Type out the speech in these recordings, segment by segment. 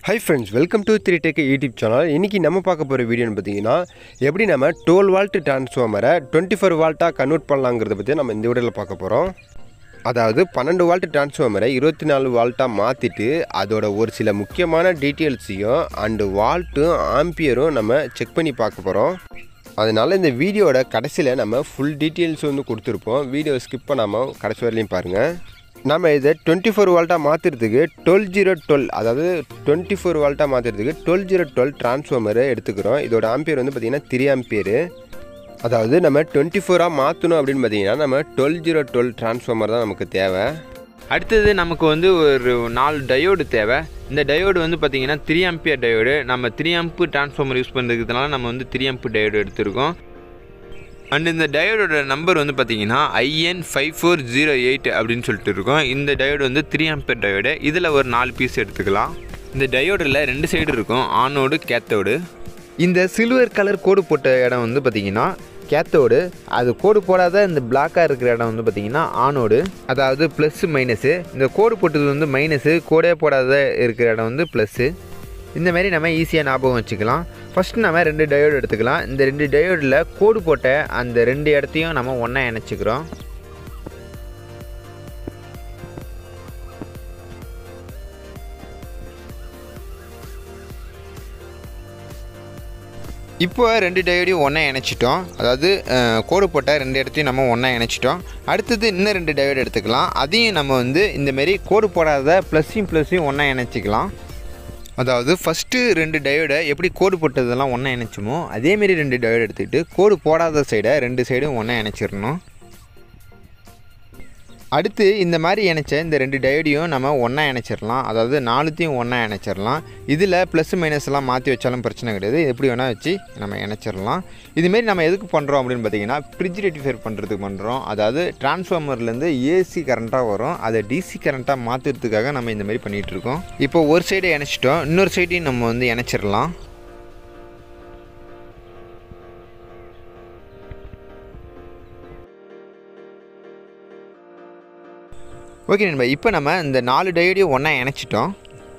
high friends welcome to three tech YouTube channel இன்றைக்கி நம்ம பார்க்க போகிற வீடியோன்னு பார்த்தீங்கன்னா எப்படி நம்ம டுவெல் வால்ட் டிரான்ஸ்ஃபார்மரை டுவெண்ட்டி ஃபோர் வால்ட்டாக கன்வெர்ட் பண்ணலாங்கிறத பற்றி நம்ம இந்த வீடியோவில் பார்க்க போகிறோம் அதாவது பன்னெண்டு வால்ட் டிரான்ஸ்ஃபார்மரை இருபத்தி நாலு வால்ட்டாக மாற்றிட்டு அதோட ஒரு சில முக்கியமான டீட்டெயில்ஸையும் அண்டு வால்ட்டும் ஆம்பியரும் நம்ம செக் பண்ணி பார்க்க போகிறோம் அதனால் இந்த வீடியோட கடைசியில் நம்ம ஃபுல் டீட்டெயில்ஸ் வந்து கொடுத்துருப்போம் வீடியோ ஸ்கிப் பண்ணாமல் கடைசி வரையிலையும் பாருங்கள் நம்ம இதை டுவெண்ட்டி ஃபோர் வால்ட்டாக மாற்றுறதுக்கு டுவெல் ஜீரோ டுவெல் அதாவது டுவெண்ட்டி ஃபோர் வால்ட்டாக மாற்றுறதுக்கு டுவெல் ஜீரோ டுவெல் டிரான்ஸ்ஃபார்மரை எடுத்துக்கிறோம் இதோட ஆம்பியர் வந்து பார்த்திங்கன்னா த்ரீ ஆம்பியரு அதாவது நம்ம டுவெண்ட்டி ஃபோராக மாற்றணும் அப்படின்னு பார்த்தீங்கன்னா நம்ம டுவெல் ஜீரோ டுவெல் டிரான்ஸ்ஃபார்மர் தான் நமக்கு தேவை அடுத்தது நமக்கு வந்து ஒரு நாலு டயோடு தேவை இந்த டயோடு வந்து பார்த்திங்கன்னா த்ரீ ஆம்பியர் டயோடு நம்ம த்ரீ ஆம்பு டிரான்ஸ்ஃபார்மர் யூஸ் பண்ணுறதுனால நம்ம வந்து த்ரீ ஆம்பு டயோடு எடுத்திருக்கோம் அண்ட் இந்த டயோடோட நம்பர் வந்து பார்த்தீங்கன்னா IN five four zero eight அப்படின்னு சொல்லிட்டு இருக்கோம் இந்த டயோடு வந்து த்ரீ ஆம்பியர் டயோடு இதில் ஒரு நாலு பீஸ் எடுத்துக்கலாம் இந்த டயோடில் ரெண்டு சைடு இருக்கும் ஆனோடு கேத்தோடு இந்த சில்வர் கலர் கோடு போட்ட இடம் வந்து பார்த்திங்கன்னா கேத்தோடு அது கோடு போடாத இந்த பிளாக்காக இருக்கிற இடம் வந்து பார்த்திங்கன்னா ஆனோடு அதாவது ப்ளஸ்ஸு மைனஸு இந்த கோடு போட்டது வந்து மைனஸு கோடே போடாத இருக்கிற இடம் வந்து ப்ளஸ்ஸு இந்த மாதிரி நம்ம ஈஸியாக ஞாபகம் வச்சுக்கலாம் ஃபஸ்ட்டு நம்ம ரெண்டு டயோடு எடுத்துக்கலாம் இந்த ரெண்டு டயோடில் கோடு போட்ட அந்த ரெண்டு இடத்தையும் நம்ம ஒன்றா இணைச்சிக்கிறோம் இப்போ ரெண்டு டயோடையும் ஒன்றா இணைச்சிட்டோம் அதாவது அஹ், கோடு போட்ட ரெண்டு இடத்தையும் நம்ம ஒன்றா இணைச்சிட்டோம் அடுத்தது இன்னும் ரெண்டு டயோடு எடுத்துக்கலாம் அதையும் நம்ம வந்து இந்தமாரி கோடு போடாத ப்ளஸ்ஸையும் ப்ளஸ்ஸையும் ஒன்றா இணைச்சிக்கலாம் அதாவது ஃபஸ்ட்டு ரெண்டு டயோடை எப்படி கோடு போட்டதெல்லாம் ஒன்றா இணைச்சோமோ அதேமாரி ரெண்டு டயோடு எடுத்துக்கிட்டு கோடு போடாத சைடை ரெண்டு சைடும் ஒன்றா இணைச்சிடணும் அடுத்து இந்த மாதிரி இணைச்ச இந்த ரெண்டு டயோடையும் நம்ம ஒன்றா இணைச்சிடலாம் அதாவது நாலுத்தையும் ஒன்றா இணைச்சிடலாம் இதில் ப்ளஸ் மைனஸ் எல்லாம் மாற்றி வச்சாலும் பிரச்சனை கிடையாது எப்படி வேணால் வச்சு நம்ம இணைச்சிடலாம் இதுமாரி நம்ம எதுக்கு பண்ணுறோம் அப்படின்னு பார்த்தீங்கன்னா ஃப்ரிட்ஜ் ரெட்டிஃபைர் பண்ணுறதுக்கு பண்ணுறோம் அதாவது டிரான்ஸ்ஃபார்மர்லேருந்து ஏசி கரண்ட்டாக வரும் அதை டிசி கரண்ட்டாக மாற்றுறதுக்காக நம்ம இந்த மாதிரி பண்ணிகிட்டு இருக்கோம் இப்போ ஒரு சைடை இணைச்சிட்டோம் இன்னொரு சைடையும் நம்ம வந்து இணைச்சிடலாம் ஓகே நண்பா இப்போ நம்ம இந்த நாலு டயோடையும் ஒன்றா இணைச்சிட்டோம்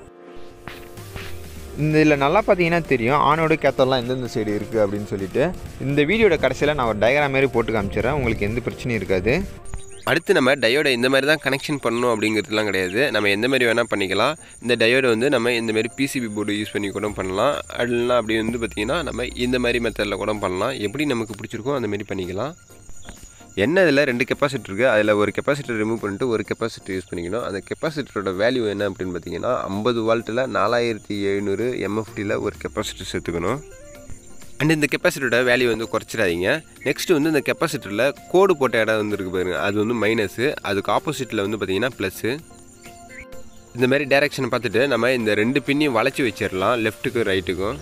இந்த இதில் நல்லா பார்த்தீங்கன்னா தெரியும் ஆணோட கேத்தெல்லாம் எந்தெந்த சைடு இருக்குது அப்படின்னு சொல்லிட்டு இந்த வீடியோட கடைசியில் நான் ஒரு டயக்ராம் மாதிரி போட்டு காமிச்சிடுறேன் உங்களுக்கு எந்த பிரச்சனையும் இருக்காது அடுத்து நம்ம டயோடை இந்த மாதிரி தான் கனெக்ஷன் பண்ணணும் அப்படிங்கிறதுலாம் கிடையாது நம்ம எந்த மாதிரி வேணால் பண்ணிக்கலாம் இந்த டயோடை வந்து நம்ம இந்த மாதிரி பிசிபி போர்டு யூஸ் பண்ணி கூட பண்ணலாம் அப்படின்னா அப்படி வந்து பார்த்திங்கன்னா நம்ம இந்த மாதிரி மெத்தடில் கூட பண்ணலாம் எப்படி நமக்கு பிடிச்சிருக்கோ அந்த மாதிரி பண்ணிக்கலாம் என்ன இதில் ரெண்டு கெப்பாசிட்டர் இருக்குது அதில் ஒரு கெப்பாசிட்டர் ரிமூவ் பண்ணிட்டு ஒரு கெப்பாசிட்டர் யூஸ் பண்ணிக்கணும் அந்த கெப்பாசிட்டரோட வேல்யூ என்ன அப்படின்னு பார்த்தீங்கன்னா ஐம்பது வால்ட்டில் நாலாயிரத்தி எழுநூறு எம்எஃப்டியில் ஒரு கெப்பாசிட்டர் சேர்த்துக்கணும் அண்ட் இந்த கெப்பாசிட்டரோட வேல்யூ வந்து குறைச்சிடாதீங்க நெக்ஸ்ட் வந்து இந்த கெப்பாசிட்டரில் கோடு போட்ட இடம் வந்து இருக்கு பாருங்க அது வந்து மைனஸு அதுக்கு ஆப்போசிட்டில் வந்து பார்த்தீங்கன்னா ப்ளஸ்ஸு இந்த மாதிரி டைரெக்ஷனை பார்த்துட்டு நம்ம இந்த ரெண்டு பின்னையும் வளைச்சி வச்சிடலாம் லெஃப்ட்டுக்கும் ரைட்டுக்கும்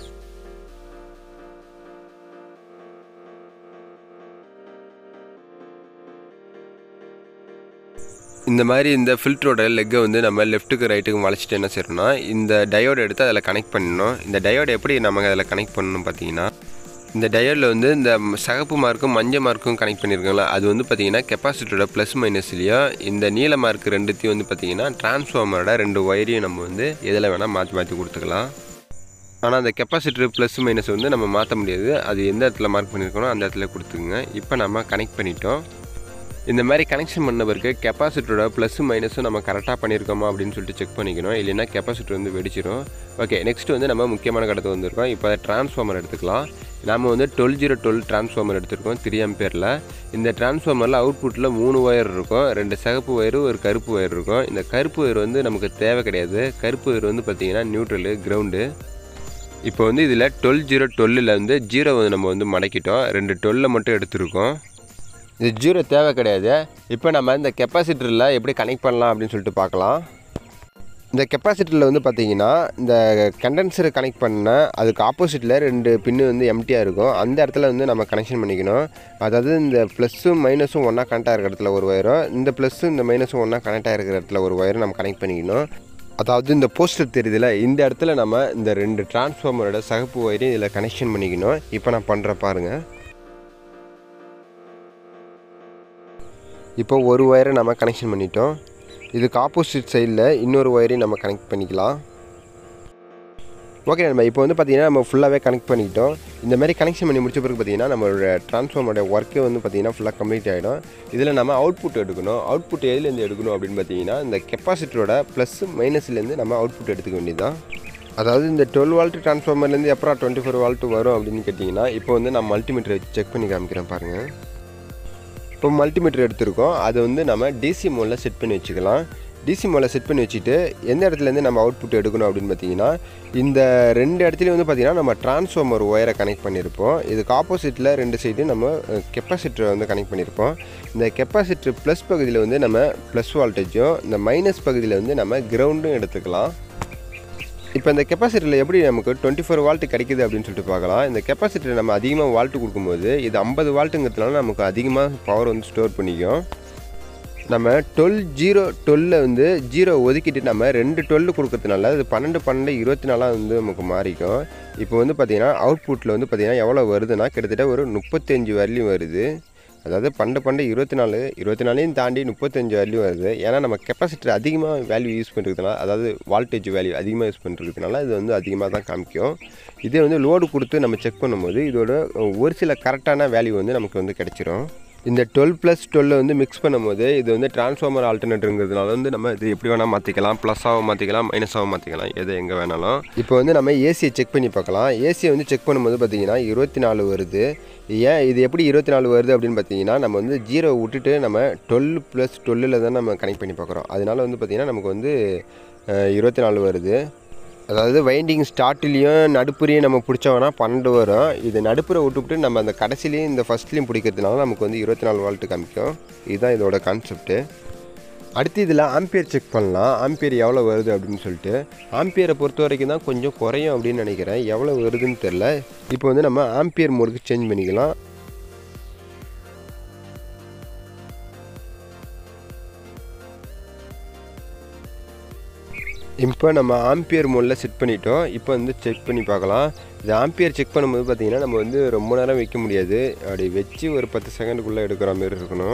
இந்த மாதிரி இந்த ஃபில்டரோட லெக்கை வந்து நம்ம லெஃப்ட்டுக்கு ரைட்டுக்கு வளைச்சிட்டு என்ன செய்யணும்னா இந்த டயோடு எடுத்து அதில் கனெக்ட் பண்ணணும் இந்த டயோடு எப்படி நம்ம அதில் கனெக்ட் பண்ணணும் பார்த்தீங்கன்னா இந்த டயோடில் வந்து இந்த சகப்பு மார்க்கும் மஞ்சள் மார்க்கும் கனெக்ட் பண்ணியிருக்கோம்ல அது வந்து பார்த்தீங்கன்னா கெப்பாசிட்டரோட ப்ளஸ் மைனஸ்லையும் இந்த நீல மார்க் ரெண்டுத்தையும் வந்து பார்த்தீங்கன்னா டிரான்ஸ்ஃபார்மரோட ரெண்டு ஒயரையும் நம்ம வந்து எதில் வேணால் மாற்றி மாற்றி கொடுத்துக்கலாம் ஆனால் அந்த கெப்பாசிட்டர் ப்ளஸ் மைனஸ் வந்து நம்ம மாற்ற முடியாது அது எந்த இடத்துல மார்க் பண்ணியிருக்கோனோ அந்த இடத்துல கொடுத்துக்குங்க இப்போ நம்ம கனெக்ட் பண்ணிட்டோம் இந்த மாதிரி கனெக்ஷன் பண்ண பிறகு கெப்பாசிட்டரோட ப்ளஸ் மைனஸும் நம்ம கரெக்டாக பண்ணியிருக்கோமா அப்படின்னு சொல்லிட்டு செக் பண்ணிக்கணும் இல்லைன்னா கெப்பாசிட்டர் வந்து வெடிச்சிடும் ஓகே நெக்ஸ்ட் வந்து நம்ம முக்கியமான கடத்தை வந்திருக்கோம் இப்போ டிரான்ஸ்ஃபார்மர் எடுத்துக்கலாம் நம்ம வந்து டுவெல் ஜீரோ டுவெல் டிரான்ஸ்ஃபார்மர் எடுத்திருக்கோம் த்ரீ ஆம்பியரில் இந்த டிரான்ஸ்ஃபார்மரில் அவுட்புட்டில் மூணு ஒயர் இருக்கும் ரெண்டு சிகப்பு ஒயரு ஒரு கருப்பு ஒயர் இருக்கும் இந்த கருப்பு ஒயர் வந்து நமக்கு தேவை கிடையாது கருப்பு ஒயர் வந்து பார்த்திங்கன்னா நியூட்ரலு கிரவுண்டு இப்போ வந்து இதில் டுவெல் ஜீரோ டுவெல்லில் வந்து ஜீரோ வந்து நம்ம வந்து மடக்கிட்டோம் ரெண்டு டுவெல்லை மட்டும் எடுத்திருக்கோம் இது ஜீரோ தேவை கிடையாது இப்போ நம்ம இந்த கெப்பாசிட்டரில் எப்படி கனெக்ட் பண்ணலாம் அப்படின்னு சொல்லிட்டு பார்க்கலாம் இந்த கெப்பாசிட்டரில் வந்து பார்த்தீங்கன்னா இந்த கண்டென்சரை கனெக்ட் பண்ண அதுக்கு ஆப்போசிட்டில் ரெண்டு பின்னு வந்து எம்டியாக இருக்கும் அந்த இடத்துல வந்து நம்ம கனெக்ஷன் பண்ணிக்கணும் அதாவது இந்த ப்ளஸ்ஸும் மைனஸும் ஒன்றா கனெக்ட் ஆகிற இடத்துல ஒரு ஒயரும் இந்த ப்ளஸ்ஸும் இந்த மைனஸும் ஒன்றா கனெக்ட் ஆகிருக்கிற இடத்துல ஒரு ஒயரும் நம்ம கனெக்ட் பண்ணிக்கணும் அதாவது இந்த போஸ்டர் தெரியுதுல இந்த இடத்துல நம்ம இந்த ரெண்டு டிரான்ஸ்ஃபார்மரோட சகப்பு ஒயரையும் இதில் கனெக்ஷன் பண்ணிக்கணும் இப்போ நான் பண்ணுற பாருங்கள் இப்போ ஒரு ஒயரை நம்ம கனெக்ஷன் பண்ணிட்டோம் இதுக்கு ஆப்போசிட் சைடில் இன்னொரு ஒயரையும் நம்ம கனெக்ட் பண்ணிக்கலாம் ஓகே நம்ம இப்போ வந்து பார்த்தீங்கன்னா நம்ம ஃபுல்லாகவே கனெக்ட் பண்ணிக்கிட்டோம் இந்த மாதிரி கனெக்ஷன் பண்ணி முடிச்ச பிறகு பார்த்தீங்கன்னா நம்மளோட ட்ரான்ஸ்ஃபார்மோட ஒர்க்கே வந்து பார்த்தீங்கன்னா ஃபுல்லாக கம்ப்ளீட் ஆகிடும் இதில் நம்ம அவுட்புட் எடுக்கணும் அவுட்புட் எதுலேருந்து எடுக்கணும் அப்படின்னு பார்த்தீங்கன்னா இந்த கெப்பாசிட்டரோட ப்ளஸ் மைனஸ்லேருந்து நம்ம அவுட்புட் எடுத்துக்க வேண்டியதுதான் அதாவது இந்த டுவெல் வால்ட் ட்ரான்ஸ்ஃபார்மர்லேருந்து எப்போ டுவெண்ட்டி ஃபோர் வால்ட் வரும் அப்படின்னு கேட்டிங்கன்னா இப்போ வந்து நான் மல்டிமீட்டர் வச்சு செக் பண்ணி காமிக்கிறேன் பாருங்கள் இப்போ மல்டிமீட்டர் எடுத்திருக்கோம் அதை வந்து நம்ம டிசி மோடில் செட் பண்ணி வச்சுக்கலாம் டிசி மோடில் செட் பண்ணி வச்சுட்டு எந்த இடத்துலேருந்து நம்ம அவுட்புட் எடுக்கணும் அப்படின்னு பார்த்தீங்கன்னா இந்த ரெண்டு இடத்துலையும் வந்து பார்த்திங்கன்னா நம்ம டிரான்ஸ்ஃபார்மர் ஒயரை கனெக்ட் பண்ணியிருப்போம் இதுக்கு ஆப்போசிட்டில் ரெண்டு சைடு நம்ம கெப்பாசிட்டரை வந்து கனெக்ட் பண்ணியிருப்போம் இந்த கெப்பாசிட்டர் ப்ளஸ் பகுதியில் வந்து நம்ம ப்ளஸ் வால்டேஜும் இந்த மைனஸ் பகுதியில் வந்து நம்ம கிரவுண்டும் எடுத்துக்கலாம் இப்போ இந்த கெப்பாசிட்டரில் எப்படி நமக்கு டுவெண்ட்டி ஃபோர் வால்ட் கிடைக்குது அப்படின்னு சொல்லிட்டு பார்க்கலாம் இந்த கெப்பாசிட்டர் நம்ம அதிகமாக வால்ட்டு கொடுக்கும்போது இது ஐம்பது வால்ட்டுங்கிறதுனால நமக்கு அதிகமாக பவர் வந்து ஸ்டோர் பண்ணிக்கும் நம்ம டுவெல் ஜீரோ டுவெல்ல வந்து ஜீரோ ஒதுக்கிட்டு நம்ம ரெண்டு டுவெல் கொடுக்கறதுனால அது பன்னெண்டு பன்னெண்டு இருபத்தி நாலாக வந்து நமக்கு மாறிக்கும் இப்போ வந்து பார்த்திங்கன்னா அவுட்புட்டில் வந்து பார்த்திங்கன்னா எவ்வளோ வருதுன்னா கிட்டத்தட்ட ஒரு முப்பத்தஞ்சு வரலையும் வருது அதாவது பன்னெண்டு பன்னெண்டு இருபத்தி நாலு இருபத்தி நாலையும் தாண்டி முப்பத்தஞ்சு வேல்யூ வருது ஏன்னா நம்ம கெப்பாசிட்டர் அதிகமாக வேல்யூ யூஸ் பண்ணுறதுனால அதாவது வால்டேஜ் வேல்யூ அதிகமாக யூஸ் பண்ணுறதுனால இது வந்து அதிகமாக தான் காமிக்கும் இதே வந்து லோடு கொடுத்து நம்ம செக் பண்ணும்போது இதோட ஒரு சில கரெக்டான வேல்யூ வந்து நமக்கு வந்து கிடைச்சிரும் இந்த டுவெல் ப்ளஸ் டுவெல்ல வந்து மிக்ஸ் பண்ணும்போது இது வந்து டிரான்ஸ்ஃபார்மர் ஆல்டர்னேட்டருங்கிறதுனால வந்து நம்ம இது எப்படி வேணால் மாற்றிக்கலாம் ப்ளஸ்ஸாகவும் மாற்றிக்கலாம் மைனஸாகவும் மாற்றிக்கலாம் எது எங்கே வேணாலும் இப்போ வந்து நம்ம ஏசியை செக் பண்ணி பார்க்கலாம் ஏசியை வந்து செக் பண்ணும்போது பார்த்தீங்கன்னா இருபத்தி நாலு வருது ஏன் இது எப்படி இருபத்தி நாலு வருது அப்படின்னு பார்த்தீங்கன்னா நம்ம வந்து ஜீரோ விட்டுட்டு நம்ம டுவெல் ப்ளஸ் டுவெல்லில் தான் நம்ம கனெக்ட் பண்ணி பார்க்குறோம் அதனால வந்து பார்த்திங்கன்னா நமக்கு வந்து இருபத்தி நாலு வருது அதாவது வைண்டிங் ஸ்டார்ட்லேயும் நடுப்புறையும் நம்ம பிடிச்சோம்னா பன்னெண்டு வரும் இது நடுப்புற விட்டுவிட்டு நம்ம அந்த கடைசிலையும் இந்த ஃபஸ்ட்லேயும் பிடிக்கிறதுனால நமக்கு வந்து இருபத்தி நாலு வால்ட்டு காமிக்கும் இதுதான் இதோட கான்செப்ட்டு அடுத்து இதில் ஆம்பியர் செக் பண்ணலாம் ஆம்பியர் எவ்வளோ வருது அப்படின்னு சொல்லிட்டு ஆம்பியரை பொறுத்த வரைக்கும் தான் கொஞ்சம் குறையும் அப்படின்னு நினைக்கிறேன் எவ்வளோ வருதுன்னு தெரில இப்போ வந்து நம்ம ஆம்பியர் மோடுக்கு சேஞ்ச் பண்ணிக்கலாம் இப்போ நம்ம ஆம்பியர் மோடில் செட் பண்ணிட்டோம் இப்போ வந்து செக் பண்ணி பார்க்கலாம் இது ஆம்பியர் செக் பண்ணும்போது பார்த்தீங்கன்னா நம்ம வந்து ரொம்ப நேரம் வைக்க முடியாது அப்படி வச்சு ஒரு பத்து செகண்டுக்குள்ளே எடுக்கிற மாதிரி இருக்கணும்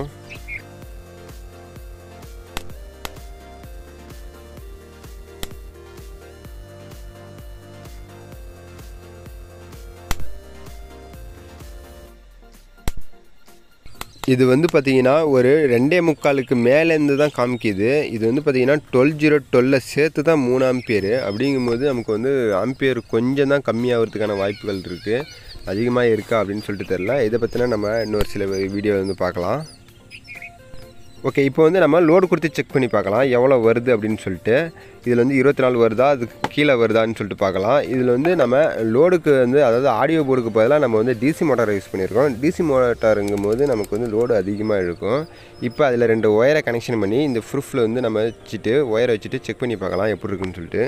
இது வந்து பார்த்தீங்கன்னா ஒரு ரெண்டே முக்காலுக்கு மேலேருந்து தான் காமிக்குது இது வந்து பார்த்தீங்கன்னா டுவெல் ஜீரோ டுவெல்ல சேர்த்து தான் மூணு ஆம்பியர் அப்படிங்கும்போது நமக்கு வந்து ஆம்பியர் கொஞ்சம் தான் கம்மியாகிறதுக்கான வாய்ப்புகள் இருக்குது அதிகமாக இருக்கா அப்படின்னு சொல்லிட்டு தெரில இதை பற்றினா நம்ம இன்னொரு சில வீடியோ வந்து பார்க்கலாம் ஓகே இப்போ வந்து நம்ம லோடு கொடுத்து செக் பண்ணி பார்க்கலாம் எவ்வளோ வருது அப்படின்னு சொல்லிட்டு இதில் வந்து இருபத்தி நாலு வருதா அதுக்கு கீழே வருதான்னு சொல்லிட்டு பார்க்கலாம் இதில் வந்து நம்ம லோடுக்கு வந்து அதாவது ஆடியோ போர்டுக்கு பதிலாக நம்ம வந்து டிசி மோட்டார் யூஸ் பண்ணியிருக்கோம் டிசி மோட்டாருங்கும் போது நமக்கு வந்து லோடு அதிகமாக இருக்கும் இப்போ அதில் ரெண்டு ஒயரை கனெக்ஷன் பண்ணி இந்த ப்ரூஃபில் வந்து நம்ம வச்சுட்டு ஒயரை வச்சுட்டு செக் பண்ணி பார்க்கலாம் எப்படி இருக்குன்னு சொல்லிட்டு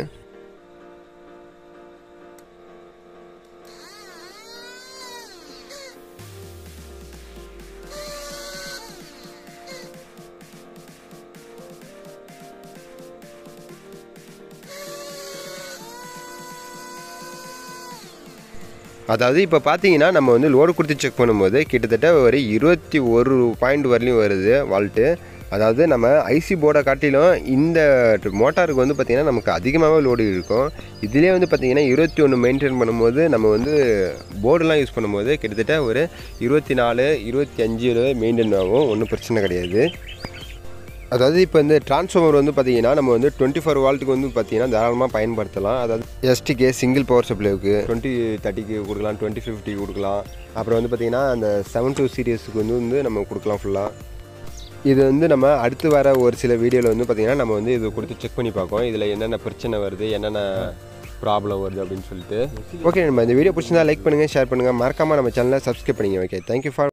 அதாவது இப்போ பார்த்தீங்கன்னா நம்ம வந்து லோடு கொடுத்து செக் பண்ணும்போது கிட்டத்தட்ட ஒரு இருபத்தி ஒரு பாயிண்ட் வரலையும் வருது வால்ட்டு அதாவது நம்ம ஐசி போர்டை காட்டிலும் இந்த மோட்டாருக்கு வந்து பார்த்திங்கன்னா நமக்கு அதிகமாகவே லோடு இருக்கும் இதிலே வந்து பார்த்திங்கன்னா இருபத்தி ஒன்று மெயின்டைன் பண்ணும்போது நம்ம வந்து போர்டெலாம் யூஸ் பண்ணும்போது கிட்டத்தட்ட ஒரு இருபத்தி நாலு இருபத்தி அஞ்சு மெயின்டைன் ஆகும் ஒன்றும் பிரச்சனை கிடையாது அதாவது இப்போ இந்த டிரான்ஸ்ஃபார்மர் வந்து பார்த்தீங்கன்னா நம்ம வந்து டுவெண்ட்டி ஃபோர் வால்ட்டுக்கு வந்து பார்த்தீங்கன்னா தாராளமாக பயன்படுத்தலாம் அதாவது எஸ்டிக்கு சிங்கிள் பவர் சப்ளைக்கு டுவெண்ட்டி தேர்ட்டிக்கு கொடுக்கலாம் டுவெண்ட்டி ஃபிஃப்டி கொடுக்கலாம் அப்புறம் வந்து பார்த்தீங்கன்னா அந்த செவன் டூ சீரியஸுக்கு வந்து வந்து நம்ம கொடுக்கலாம் ஃபுல்லாக இது வந்து நம்ம அடுத்து வர ஒரு சில வீடியோவில் வந்து பார்த்திங்கன்னா நம்ம வந்து இது கொடுத்து செக் பண்ணி பார்ப்போம் இதில் என்னென்ன பிரச்சனை வருது என்னென்ன ப்ராப்ளம் வருது அப்படின்னு சொல்லிட்டு ஓகே நம்ம இந்த வீடியோ பிடிச்சிருந்தா லைக் பண்ணுங்கள் ஷேர் பண்ணுங்கள் மறக்காமல் நம்ம சேனலை சப்ஸ்கிரைப் பண்ணிங்க ஓகே தேங்க்யூ ஃபார்